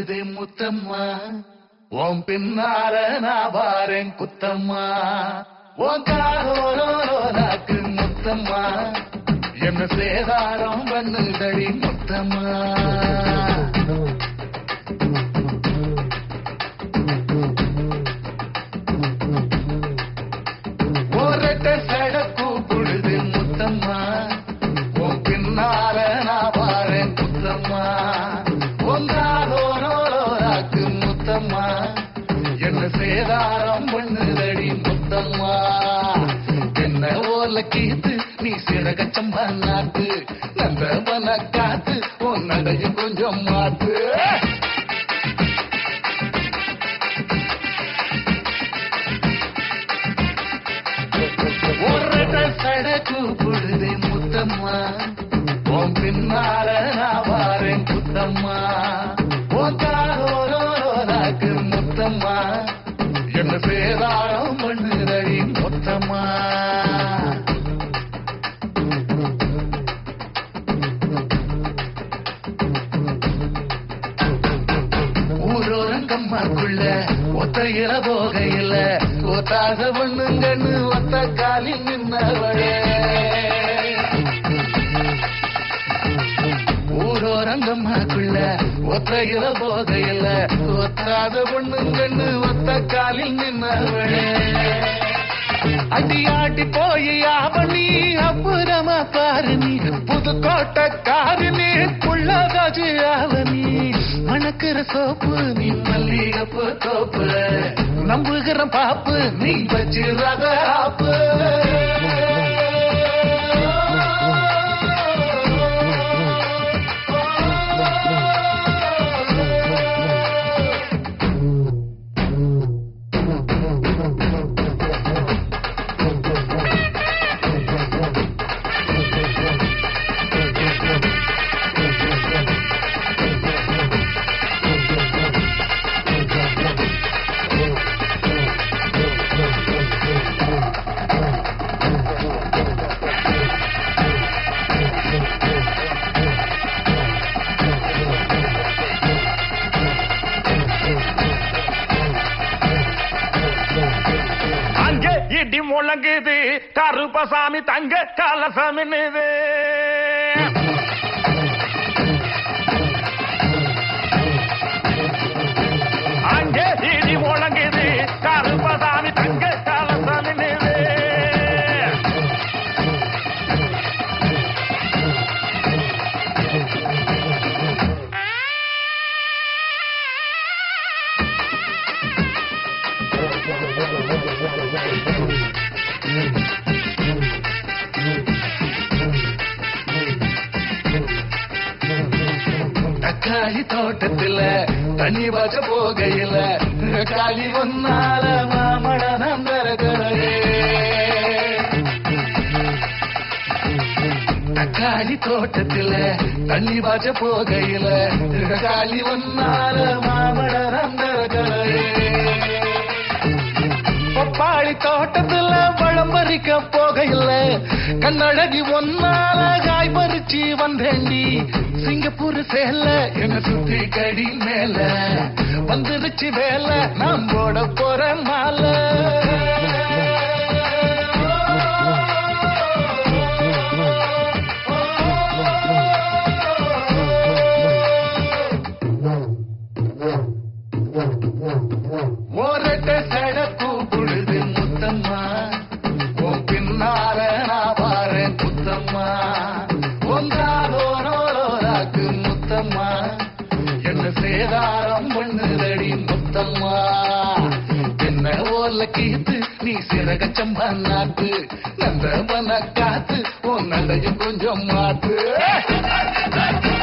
பொழுதே முத்தம்மா உன் பின்னால நான் வாரேன் குத்தம்மா உன் காரோரோராக்கு முத்தம்மா என்ன சேதாரம் பண்ணுதடி முத்தம்மா ஒரட்ட சடக்கு பொழுது முத்தம்மா உன் பின்னால நான் வாரேன் குத்தம்மா உங்காலோரோராக்கு முத்தம்மா என்ன சேதாரம் பண்ணுதடி முத்தம்மா என்ன ஓர்ல கீத்து நீ சிறகச்சம்பா நாட்டு நந்தவன காத்து உன் நடையும் கொஞ்சம் மாத்து ஒரு சடக்கு பொழுதே முத்தம்மா உன் பின்னால நான் வாரேன் குத்தம்மா உன் காரோரோராக்கு முத்தம்மா என்ன சேதாரம் பண்ணுதடி மொத்தம்மா ஊரோரங்கம்மாக்குள்ள ஒத்த இல போகையில ஒத்தாத பொண்ணுங்கன்னு ஒத்த காலில் நின்னவளே ஊரோரங்கம்மாக்குள்ள ஒத்த இல போகையில ஒத்தாத பொண்ணுங்கன்னு ஒத்த காலில் நின்னவளே அடியாடி போய் ஆவணி அப்புறமா பாரு நீ புதுக்கோட்டை காரு நீ புள்ளதாஜு ஆவணி மணக்கிற சோப்பு நீ மல்லிகப்பு தோப்பு நம்புகிற பாப்பு நீ வச்சு ரகாப்பு அங்கே இடி முழங்குது கருப்பசாமி தங்க கலசமின்னுது அங்கே இடி முழங்குது கருப்பசாமி தங்க கலசமின்னுது தக்காளி தோட்டத்துல தண்ணி வச்ச போகையில காளி ஒன்னால மாமட நந்தரகரே தக்காளி தோட்டத்துல தண்ணி வச்ச போகையில காளி ஒன்னால மாமட நந்தரகரே பப்பாளி தோட்டத்துல பழம் பறிக்க போகையில கண்ணழகி ஒன்னால காய் பறிச்சு வந்தேண்டி சிங்கப்பூர் சேல என்ன சுத்தி கடி மேல வந்துருச்சு வேலை நான் போட போற மாலை ஓரட்ட சடப்பு பொழுது முத்தம்மா உன் பின்னால நான் வாரேன் குத்தம்மா உங்காலோரோராக்கு முத்தம்மா என்ன சேதாரம் பண்ணுதடி முத்தம்மா என்ன ஓர்ல கீத்து நீ சிறகச்சம்பா நாட்டு நந்தவன காத்து உன் நடையும் கொஞ்சம் மாத்து